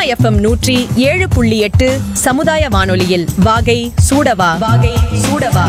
FM நூற்றி ஏழு புள்ளி எட்டு சமுதாய வானொலியில் வாகை சூடவா வாகை சூடவா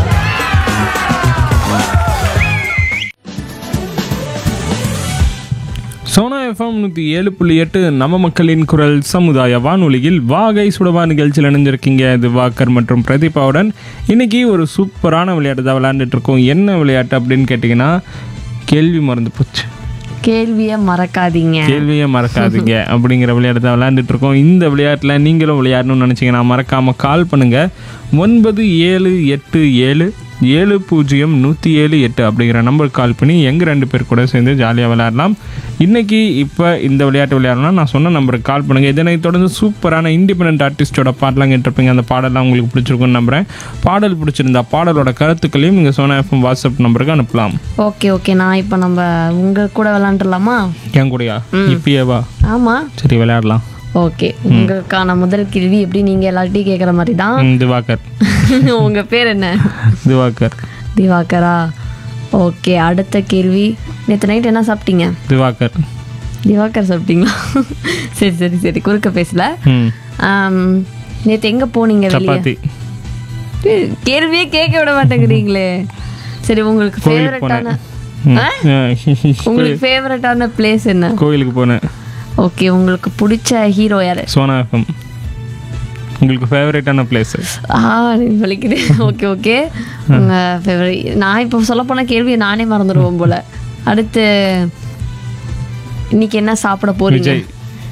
சோனா எஃப்எம் நூற்றி ஏழு புள்ளி எட்டு நம்ம மக்களின் குரல் சமுதாய வானொலியில் வாகை சுடவா நிகழ்ச்சியில் இணைஞ்சிருக்கீங்க இது வாக்கர் மற்றும் பிரதீபாவுடன் இன்னைக்கு ஒரு சூப்பரான விளையாட்டு தான் விளையாண்டுட்டு இருக்கோம் என்ன விளையாட்டு அப்படின்னு கேட்டிங்கன்னா கேள்வி மறந்து போச்சு கேள்வியை மறக்காதீங்க கேள்வியை மறக்காதீங்க அப்படிங்கிற விளையாட்டு தான் விளையாண்டுட்டு இருக்கோம் இந்த விளையாட்டில் நீங்களும் விளையாடணும்னு நினச்சிங்கன்னா மறக்காமல் கால் பண்ணுங்கள் ஒன்பது ஏழு எட்டு ஏழு ஏழு பூஜ்ஜியம் நூற்றி ஏழு எட்டு அப்படிங்கிற நம்பருக்கு கால் பண்ணி எங்கள் ரெண்டு பேர் கூட சேர்ந்து ஜாலியாக விளையாடலாம் இன்றைக்கி இப்போ இந்த விளையாட்டு விளையாடணும்னா நான் சொன்ன நம்பருக்கு கால் பண்ணுங்கள் இதனை தொடர்ந்து சூப்பரான இண்டிபெண்ட் ஆர்டிஸ்டோட பாட்டெலாம் கேட்டிருப்பீங்க அந்த பாடலாம் உங்களுக்கு பிடிச்சிருக்குன்னு நம்புகிறேன் பாடல் பிடிச்சிருந்தா பாடலோட கருத்துக்களையும் நீங்கள் சோனா எஃப்எம் வாட்ஸ்அப் நம்பருக்கு அனுப்பலாம் ஓகே ஓகே நான் இப்போ நம்ம உங்க கூட விளாண்டுலாமா என் கூடயா இப்பயேவா ஆமா சரி விளையாடலாம் ஓகே உங்களுக்கான முதல் கேள்வி எப்படி நீங்க எல்லார்ட்டையும் கேட்குற மாதிரி தான் ம், திவாகர் உங்க பேர் என்ன திவாகர் திவாகரா ஓகே அடுத்த கேள்வி நேற்று நைட் என்ன சாப்பிட்டீங்க திவாகர் திவாகர் சாப்பிட்டீங்களா சரி சரி சரி குறுக்க பேசல ம் நேற்று எங்க போனீங்க வெளியே சப்பாத்தி கேள்வியே கேட்க விட மாட்டேங்கிறீங்களே சரி உங்களுக்கு கோயிலுக்கு ஃபேவரட்டான ம். ஆ? ஆ, உங்களுக்கு ஃபேவரட்டான பிளேஸ் என்ன கோயிலுக்கு போனேன் ஓகே உங்களுக்கு பிடிச்ச ஹீரோ யாரு சோனா எஃப்எம் உங்களுக்கு ஃபேவரட்டான பிளேஸ் ஆ நீங்க வலிக்கிறேன் ஓகே ஓகே உங்க ஃபேவரட் நான் இப்போ சொல்ல போன கேள்வியை நானே மறந்துடுவோம் போல அடுத்து இன்னைக்கு என்ன சாப்பிட போறீங்க விஜய்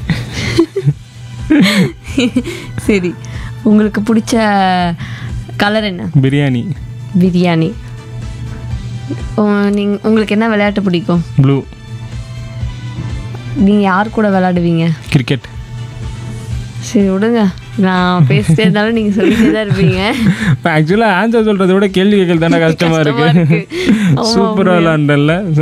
சரி உங்களுக்கு பிடிச்ச கலர் என்ன பிரியாணி பிரியாணி உ- நீங்க உங்களுக்கு என்ன விளையாட்டு பிடிக்கும் ப்ளூ நீங்க யார் கூட விளையாடுவீங்க கிரிக்கெட் சரி விடுங்க நான் பேசிட்டே இருந்தாலும் நீங்க சொல்லிட்டே தான் இருப்பீங்க இப்போ ஆக்சுவலாக ஆன்சர் சொல்கிறத விட கேள்வி கேட்கறது தானே கஷ்டமாக கஷ்டமா இருக்கு இருக்கு. ஆமா, சூப்பராக விளாண்டல